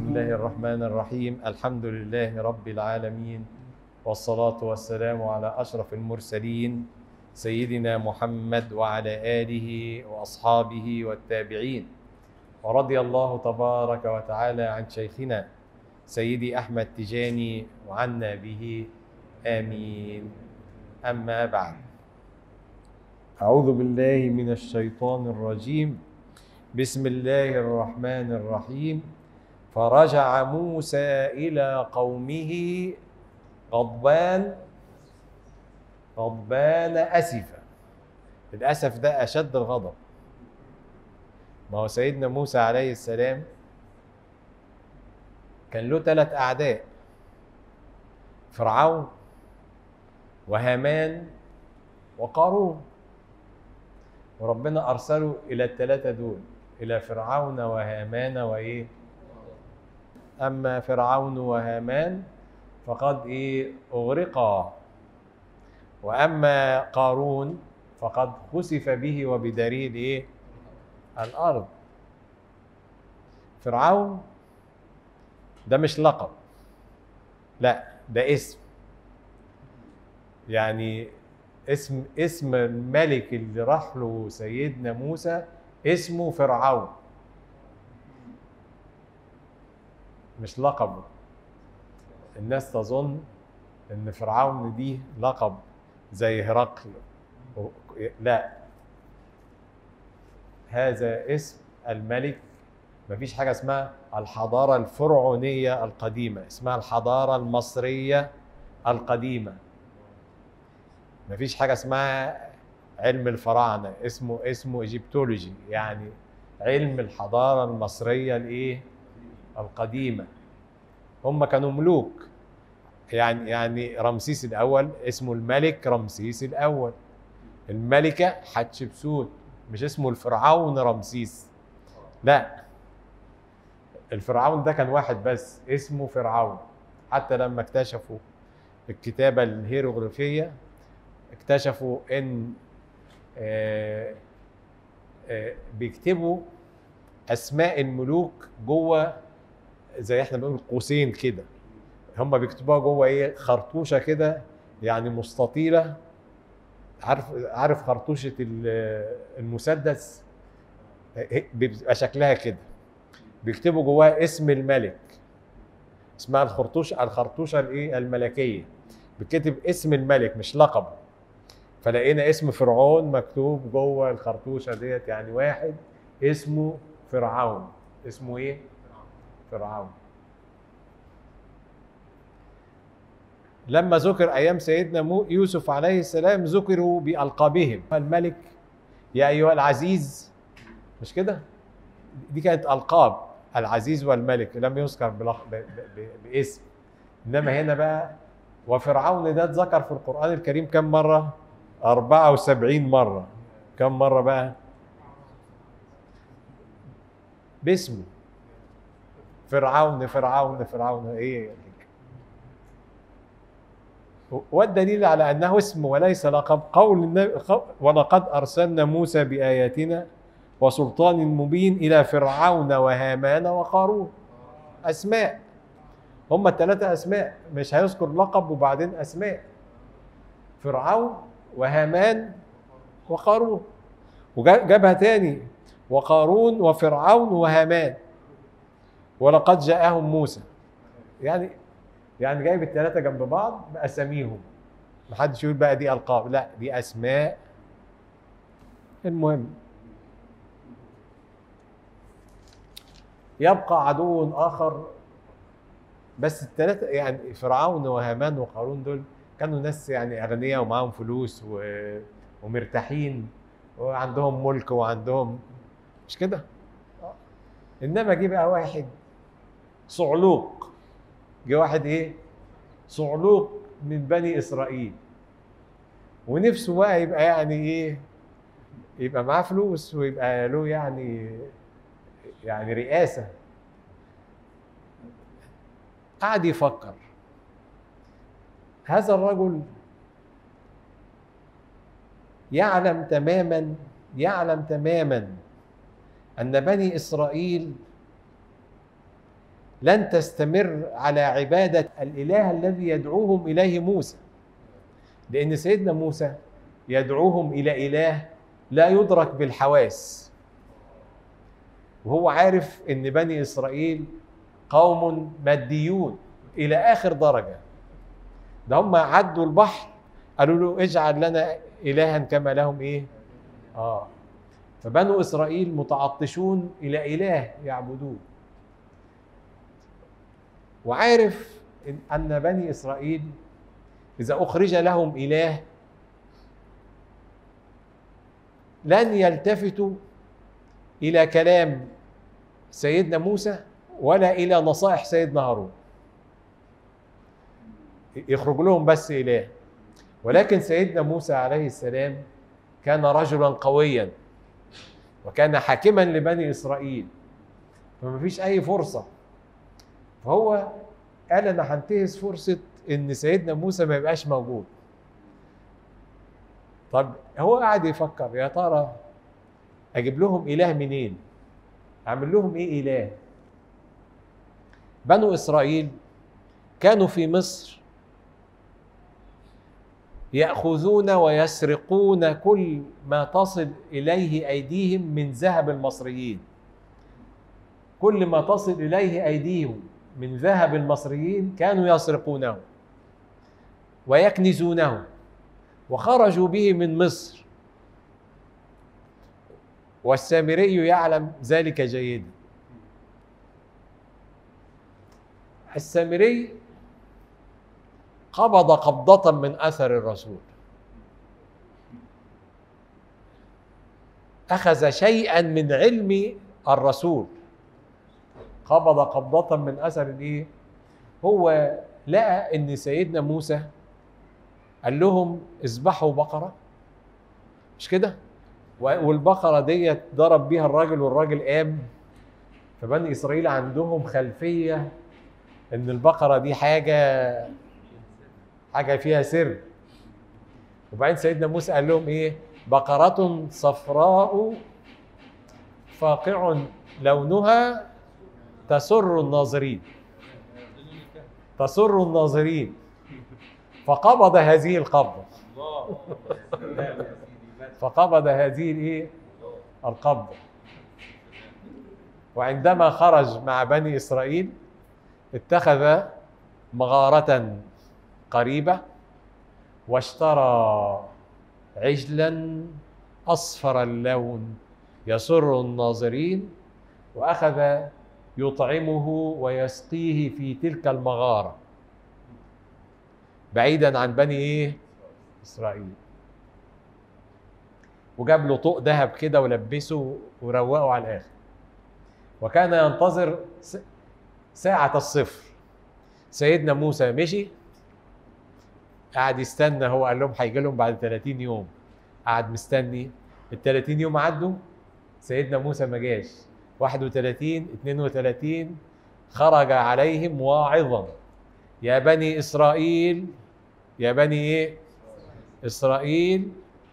بسم الله الرحمن الرحيم الحمد لله رب العالمين والصلاة والسلام على أشرف المرسلين سيدنا محمد وعلى آله وأصحابه والتابعين ورضي الله تبارك وتعالى عن شيخنا سيدي أحمد تجاني وعنا به آمين أما بعد أعوذ بالله من الشيطان الرجيم بسم الله الرحمن الرحيم فرجع موسى إلى قومه غضبان غضبان أسفا الأسف ده أشد الغضب ما هو سيدنا موسى عليه السلام كان له ثلاث أعداء فرعون وهامان وقارون وربنا أرسله إلى الثلاثة دول إلى فرعون وهامان وإيه أما فرعون وهامان فقد إيه أغرقا وأما قارون فقد خسف به وبدليل إيه الأرض فرعون ده مش لقب لا ده اسم يعني اسم اسم الملك اللي راح له سيدنا موسى اسمه فرعون مش لقبه الناس تظن ان فرعون دي لقب زي هرقل لا هذا اسم الملك مفيش حاجه اسمها الحضاره الفرعونيه القديمه اسمها الحضاره المصريه القديمه مفيش حاجه اسمها علم الفراعنه اسمه اسمه ايجيبتولوجي يعني علم الحضاره المصريه الايه القديمه هم كانوا ملوك يعني يعني رمسيس الاول اسمه الملك رمسيس الاول الملكه حتشبسوت مش اسمه الفرعون رمسيس لا الفرعون ده كان واحد بس اسمه فرعون حتى لما اكتشفوا الكتابه الهيروغليفيه اكتشفوا ان آه آه بيكتبوا اسماء الملوك جوه زي احنا بنقول قوسين كده هم بيكتبوها جوه ايه خرطوشه كده يعني مستطيله عارف عارف خرطوشه المسدس بيبقى شكلها كده بيكتبوا جواها اسم الملك اسمها الخرطوشه الخرطوشه الايه الملكيه بيكتب اسم الملك مش لقبه فلقينا اسم فرعون مكتوب جوه الخرطوشه ديت يعني واحد اسمه فرعون اسمه ايه فرعون لما ذكر ايام سيدنا يوسف عليه السلام ذكروا بالقابهم الملك يا ايها العزيز مش كده دي كانت القاب العزيز والملك لم يذكر باسم انما هنا بقى وفرعون ده اتذكر في القران الكريم كم مره 74 مره كم مره بقى باسمه فرعون فرعون فرعون ايه والدليل على انه اسم وليس لقب قول النبي ولقد ارسلنا موسى باياتنا وسلطان مبين الى فرعون وهامان وقارون اسماء هم الثلاثه اسماء مش هيذكر لقب وبعدين اسماء فرعون وهامان وقارون وجابها تاني وقارون وفرعون وهامان ولقد جاءهم موسى يعني يعني جايب الثلاثه جنب بعض باساميهم محدش يقول بقى دي القاب لا دي اسماء المهم يبقى عدو اخر بس الثلاثه يعني فرعون وهامان وقارون دول كانوا ناس يعني اغنياء ومعاهم فلوس و... ومرتاحين وعندهم ملك وعندهم مش كده انما جه بقى واحد صعلوق جه واحد ايه صعلوق من بني اسرائيل ونفسه بقى يبقى يعني ايه يبقى معاه فلوس ويبقى له يعني يعني رئاسه قعد يفكر هذا الرجل يعلم تماما يعلم تماما ان بني اسرائيل لن تستمر على عبادة الإله الذي يدعوهم إليه موسى لأن سيدنا موسى يدعوهم إلى إله لا يدرك بالحواس وهو عارف ان بني اسرائيل قوم ماديون الى اخر درجه ده هم عدوا البحر قالوا له اجعل لنا الها كما لهم ايه اه فبنو اسرائيل متعطشون الى اله يعبدوه وعارف ان بني اسرائيل اذا اخرج لهم اله لن يلتفتوا الى كلام سيدنا موسى ولا الى نصائح سيدنا هارون يخرج لهم بس اله ولكن سيدنا موسى عليه السلام كان رجلا قويا وكان حاكما لبني اسرائيل فما فيش اي فرصه فهو قال انا هنتهز فرصه ان سيدنا موسى ما يبقاش موجود طب هو قاعد يفكر يا ترى اجيب لهم اله منين اعمل لهم ايه اله بنو اسرائيل كانوا في مصر ياخذون ويسرقون كل ما تصل اليه ايديهم من ذهب المصريين كل ما تصل اليه ايديهم من ذهب المصريين كانوا يسرقونه ويكنزونه وخرجوا به من مصر والسامري يعلم ذلك جيدا السامري قبض قبضة من أثر الرسول أخذ شيئا من علم الرسول قبض قبضة من أثر الإيه؟ هو لقى إن سيدنا موسى قال لهم اذبحوا بقرة مش كده؟ والبقرة ديت ضرب بيها الراجل والراجل قام فبني إسرائيل عندهم خلفية إن البقرة دي حاجة حاجة فيها سر وبعدين سيدنا موسى قال لهم إيه؟ بقرة صفراء فاقع لونها تسر الناظرين تسر الناظرين فقبض هذه القبضة فقبض هذه الايه القبضة وعندما خرج مع بني إسرائيل اتخذ مغارة قريبة واشترى عجلا أصفر اللون يسر الناظرين وأخذ يطعمه ويسقيه في تلك المغارة بعيدا عن بني ايه اسرائيل وجاب له طوق ذهب كده ولبسه وروقه على الاخر وكان ينتظر ساعة الصفر سيدنا موسى مشي قعد يستنى هو قال لهم هيجي لهم بعد 30 يوم قعد مستني ال 30 يوم عدوا سيدنا موسى ما جاش 31 32 خرج عليهم واعظا يا بني اسرائيل يا بني ايه اسرائيل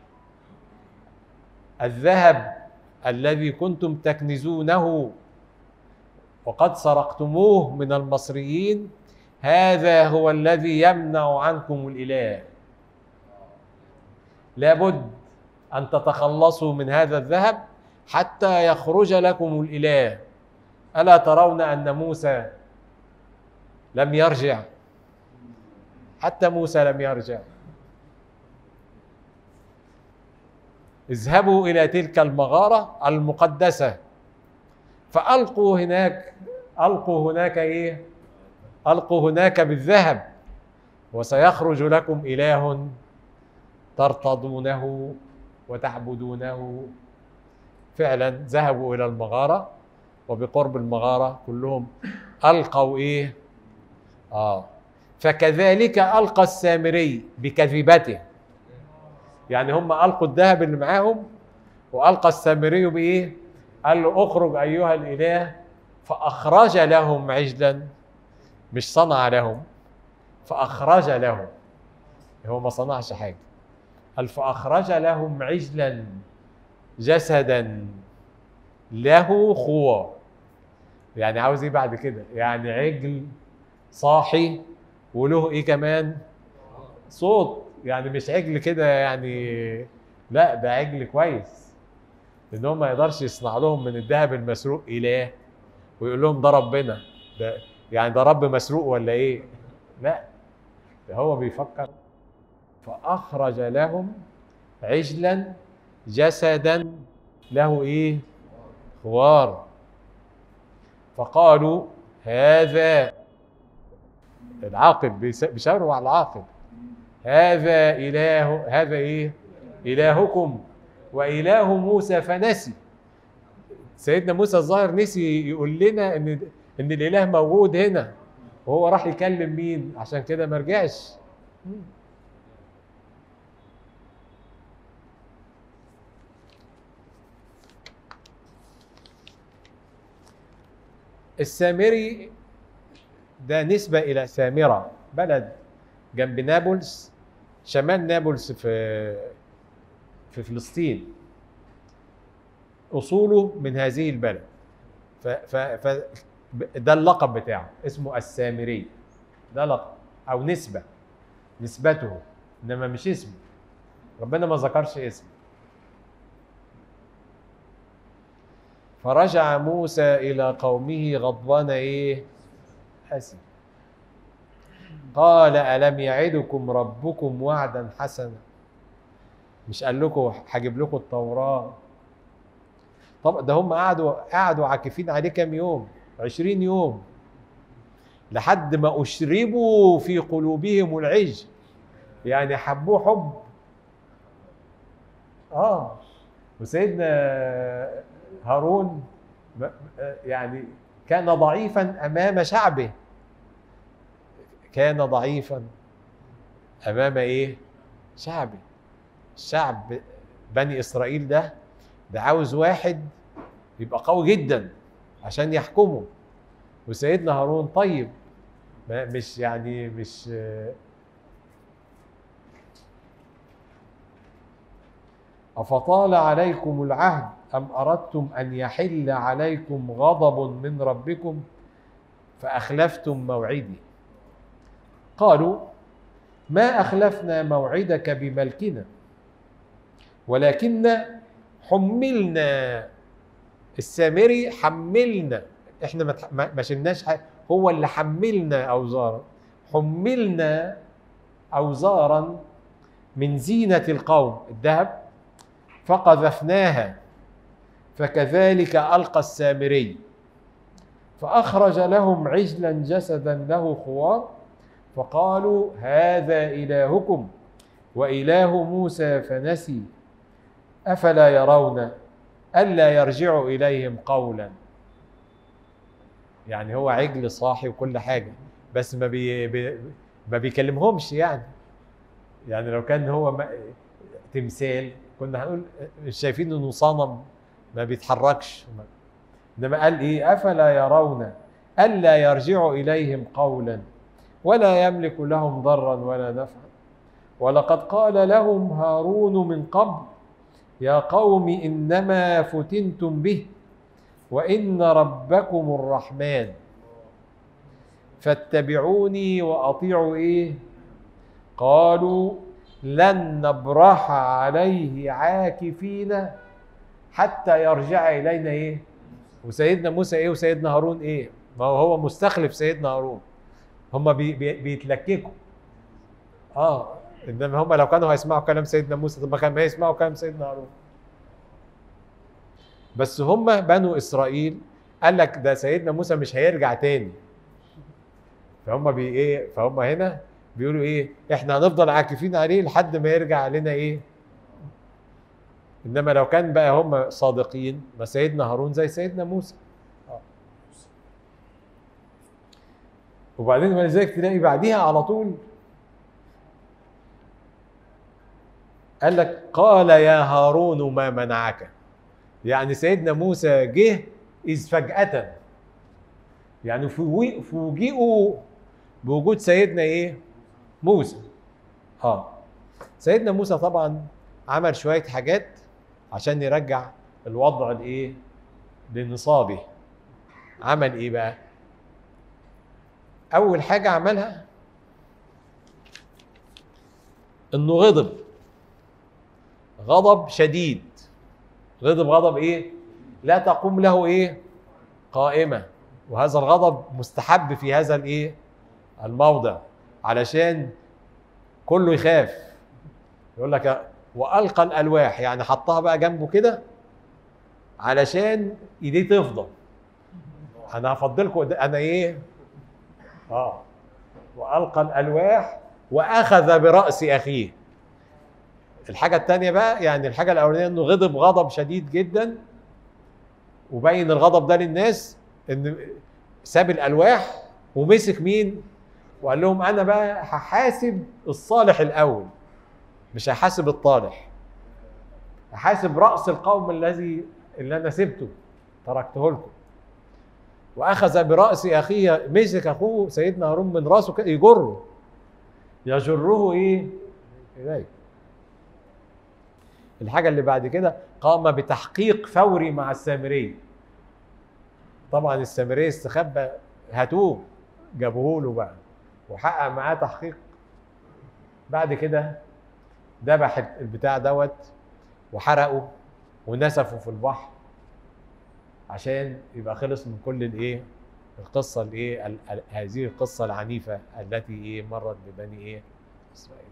الذهب الذي كنتم تكنزونه وقد سرقتموه من المصريين هذا هو الذي يمنع عنكم الاله لابد ان تتخلصوا من هذا الذهب حتى يخرج لكم الاله الا ترون ان موسى لم يرجع حتى موسى لم يرجع اذهبوا الى تلك المغاره المقدسه فالقوا هناك القوا هناك ايه القوا هناك بالذهب وسيخرج لكم اله ترتضونه وتعبدونه فعلا ذهبوا الى المغاره وبقرب المغاره كلهم القوا ايه اه فكذلك القى السامري بكذبته يعني هم القوا الذهب اللي معاهم والقى السامري بايه قال له اخرج ايها الاله فاخرج لهم عجلا مش صنع لهم فاخرج لهم هو ما صنعش حاجه قال فاخرج لهم عجلا جسدا له خوار يعني عاوز ايه بعد كده يعني عجل صاحي وله ايه كمان صوت يعني مش عجل كده يعني لا ده عجل كويس ان هو ما يقدرش يصنع لهم من الذهب المسروق اله ويقول لهم ده ربنا ده يعني ده رب مسروق ولا ايه لا ده هو بيفكر فاخرج لهم عجلا جسدا له ايه خوار فقالوا هذا العاقل بيس- بيشاوروا على العاقل هذا اله هذا ايه الهكم واله موسى فنسي سيدنا موسى الظاهر نسي يقول لنا ان ان الاله موجود هنا وهو راح يكلم مين عشان كده ما رجعش السامري ده نسبة إلى سامرة بلد جنب نابلس شمال نابلس في في فلسطين أصوله من هذه البلد ف ف ف ده اللقب بتاعه اسمه السامري ده لقب أو نسبة نسبته إنما مش اسمه ربنا ما ذكرش اسمه فرجع موسى إلى قومه غضبان إيه؟ حسن قال ألم يعدكم ربكم وعدا حسنا مش قال لكم هجيب لكم التوراة طب ده هم قعدوا قعدوا عاكفين عليه كام يوم عشرين يوم لحد ما أشربوا في قلوبهم العجل يعني حبوه حب اه وسيدنا هارون م- يعني كان ضعيفا امام شعبه كان ضعيفا امام ايه شعبه الشعب بني اسرائيل ده ده عاوز واحد يبقى قوي جدا عشان يحكمه وسيدنا هارون طيب ما مش يعني مش أفطال عليكم العهد أم أردتم أن يحل عليكم غضب من ربكم فأخلفتم موعدي قالوا ما أخلفنا موعدك بملكنا ولكن حملنا السامري حملنا احنا ما تح- ما ما شلناش حاجة هو اللي حملنا أوزارا حملنا أوزارا من زينة القوم الذهب فقذفناها فكذلك القى السامري فاخرج لهم عجلا جسدا له خوار فقالوا هذا الهكم واله موسى فنسي افلا يرون الا يرجع اليهم قولا يعني هو عجل صاحي وكل حاجه بس ما بي بي ما بيكلمهمش يعني يعني لو كان هو ما- تمثال كنا هنقول مش شايفين انه صنم ما بيتحركش انما قال ايه افلا يرون الا يرجع اليهم قولا ولا يملك لهم ضرا ولا نفعا ولقد قال لهم هارون من قبل يا قوم انما فتنتم به وان ربكم الرحمن فاتبعوني واطيعوا ايه قالوا لن نبرح عليه عاكفين حتى يرجع الينا ايه وسيدنا موسى ايه وسيدنا هارون ايه ما هو هو مستخلف سيدنا هارون هم بي بي بيتلككوا اه انما هم لو كانوا هيسمعوا كلام سيدنا موسى طب ما كانوا هيسمعوا كلام سيدنا هارون بس هم بنو اسرائيل قال لك ده سيدنا موسى مش هيرجع تاني فهم بي ايه فهم هنا بيقولوا ايه احنا هنفضل عاكفين عليه لحد ما يرجع لنا ايه انما لو كان بقى هم صادقين ما سيدنا هارون زي سيدنا موسى آه. وبعدين ولذلك تلاقي بعديها على طول قال لك قال يا هارون ما منعك يعني سيدنا موسى جه إذ فجأة يعني فوجئ- فوجئوا بوجود سيدنا ايه موسى اه سيدنا موسى طبعا عمل شويه حاجات عشان يرجع الوضع الايه لنصابه عمل ايه بقى اول حاجه عملها انه غضب غضب شديد غضب غضب ايه لا تقوم له ايه قائمه وهذا الغضب مستحب في هذا الايه الموضع علشان كله يخاف يقول لك والقى الالواح يعني حطها بقى جنبه كده علشان ايديه تفضل انا هفضلكم انا ايه اه والقى الالواح واخذ براس اخيه الحاجه الثانيه بقى يعني الحاجه الاولانيه انه غضب غضب شديد جدا وبين الغضب ده للناس ان ساب الالواح ومسك مين وقال لهم انا بقى هحاسب الصالح الاول مش هحاسب الطالح هحاسب راس القوم الذي اللي انا سبته تركته لكم واخذ براس اخيه مسك اخوه سيدنا هارون من راسه كده يجره يجره ايه اليه الحاجه اللي بعد كده قام بتحقيق فوري مع السامري طبعا السامري استخبى هاتوه جابوه له بقى وحقق معاه تحقيق بعد كده ذبح البتاع دوت وحرقه ونسفه في البحر عشان يبقى خلص من كل الايه القصه الايه ال- ال- هذه القصه العنيفه التي ايه مرت ببني ايه اسرائيل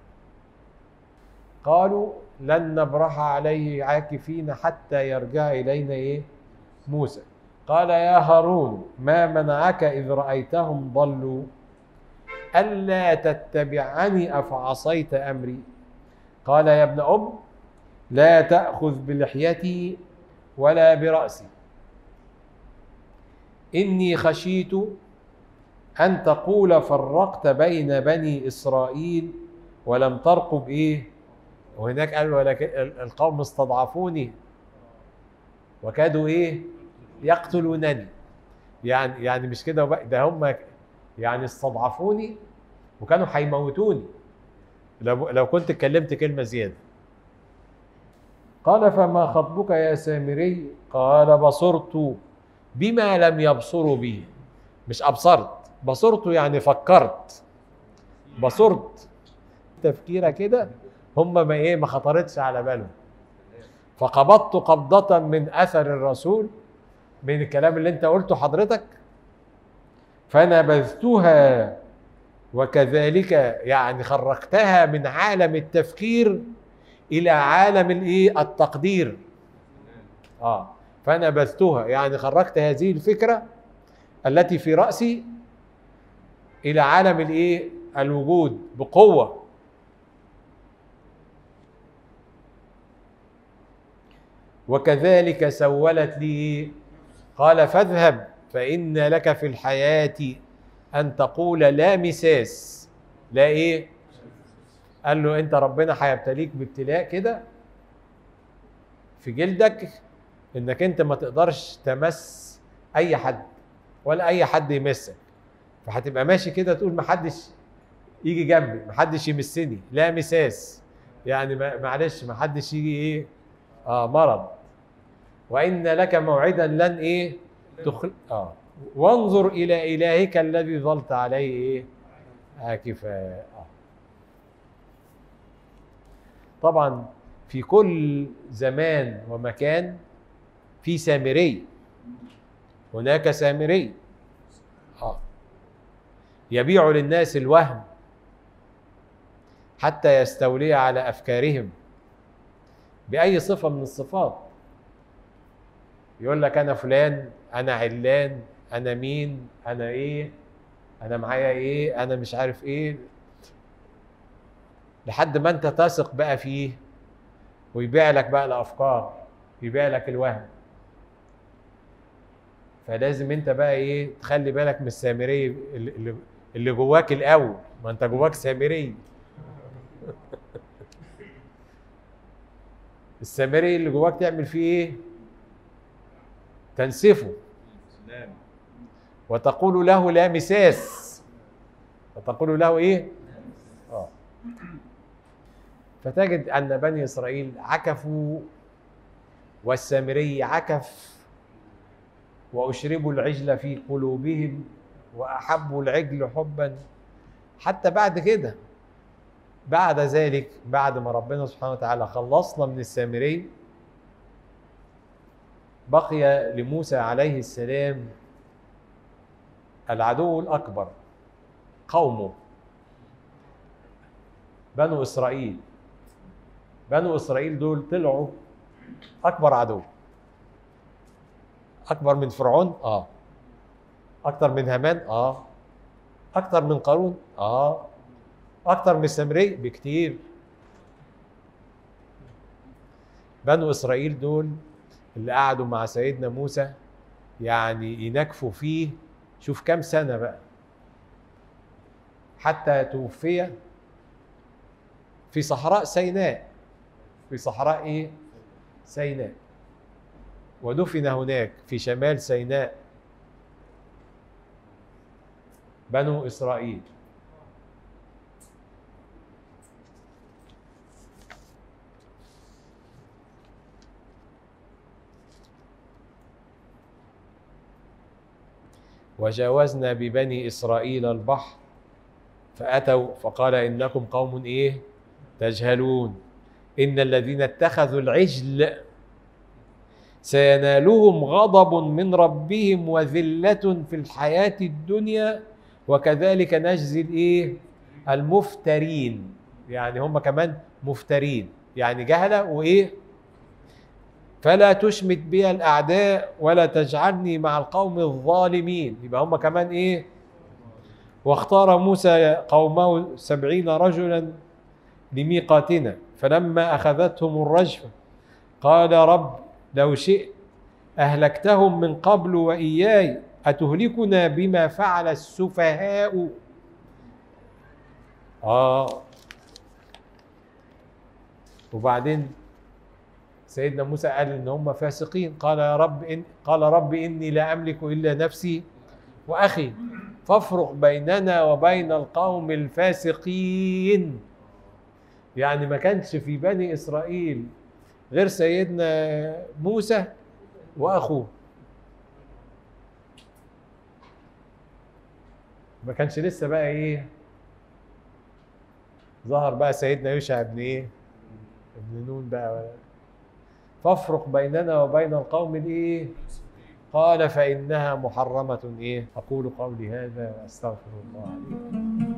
قالوا لن نبرح عليه عاكفين حتى يرجع الينا ايه موسى قال يا هارون ما منعك اذ رايتهم ضلوا الا تتبعني افعصيت امري قال يا ابن ام لا تاخذ بلحيتي ولا براسي اني خشيت ان تقول فرقت بين بني اسرائيل ولم ترقب ايه وهناك قال ولكن القوم استضعفوني وكادوا ايه يقتلونني يعني يعني مش كده وبقى ده هم يعني استضعفوني وكانوا هيموتوني لو لو كنت اتكلمت كلمه زياده قال فما خطبك يا سامري قال بصرت بما لم يبصروا به مش ابصرت بصرت يعني فكرت بصرت تفكيره كده هم ما ايه ما خطرتش على بالهم فقبضت قبضة من أثر الرسول من الكلام اللي أنت قلته حضرتك فنبذتها وكذلك يعني خرجتها من عالم التفكير إلى عالم الإيه التقدير آه فنبذتها يعني خرجت هذه الفكرة التي في رأسي إلى عالم الإيه الوجود بقوة وكذلك سولت لي قال فاذهب فإن لك في الحياة أن تقول لا مساس لا إيه قال له أنت ربنا هيبتليك بابتلاء كده في جلدك إنك أنت ما تقدرش تمس أي حد ولا أي حد يمسك فهتبقى ماشي كده تقول محدش يجي جنبي محدش يمسني لا مساس يعني ما- معلش محدش يجي ايه اه مرض وان لك موعدا لن ايه تخل... اه وانظر الى الهك الذي ظلت عليه ايه عاكفا آه. طبعا في كل زمان ومكان في سامري هناك سامري اه يبيع للناس الوهم حتى يستولي على افكارهم باي صفه من الصفات يقول لك انا فلان انا علان انا مين انا ايه انا معايا ايه انا مش عارف ايه لحد ما انت تثق بقى فيه ويبيع لك بقى الافكار يبيع لك الوهم فلازم انت بقى ايه تخلي بالك من السامري اللي, اللي- اللي جواك الاول ما انت جواك سامري السامري اللي جواك تعمل فيه ايه تنسفه سلام وتقول له لا مساس وتقول له ايه اه فتجد ان بني اسرائيل عكفوا والسامري عكف وأشربوا العجل في قلوبهم وأحبوا العجل حبا حتى بعد كده بعد ذلك بعد ما ربنا سبحانه وتعالى خلصنا من السامري بقي لموسى عليه السلام العدو الأكبر قومه بنو إسرائيل بنو إسرائيل دول طلعوا أكبر عدو أكبر من فرعون؟ آه أكتر من هامان؟ آه أكتر من قارون؟ آه أكتر من السامري بكتير بنو إسرائيل دول اللي قعدوا مع سيدنا موسى يعني ينكفوا فيه شوف كام سنة بقى حتى توفي في صحراء سيناء في صحراء ايه سيناء ودفن هناك في شمال سيناء بنو اسرائيل وجاوزنا ببني اسرائيل البحر فاتوا فقال انكم قوم ايه تجهلون ان الذين اتخذوا العجل سينالهم غضب من ربهم وذله في الحياه الدنيا وكذلك نجزي الايه المفترين يعني هم كمان مفترين يعني جهله وايه فلا تشمت بي الاعداء ولا تجعلني مع القوم الظالمين يبقى هم كمان ايه واختار موسى قومه سبعين رجلا لميقاتنا فلما اخذتهم الرجفه قال رب لو شئت اهلكتهم من قبل واياي اتهلكنا بما فعل السفهاء اه وبعدين سيدنا موسى قال ان هم فاسقين قال يا رب إن قال رب اني لا املك الا نفسي واخي فافرق بيننا وبين القوم الفاسقين يعني ما كانش في بني اسرائيل غير سيدنا موسى واخوه ما كانش لسه بقى ايه ظهر بقى سيدنا يوشع ابن ايه ابن نون بقى ولا فافرق بيننا وبين القوم الايه قال فانها محرمه ايه اقول قولي هذا واستغفر الله لي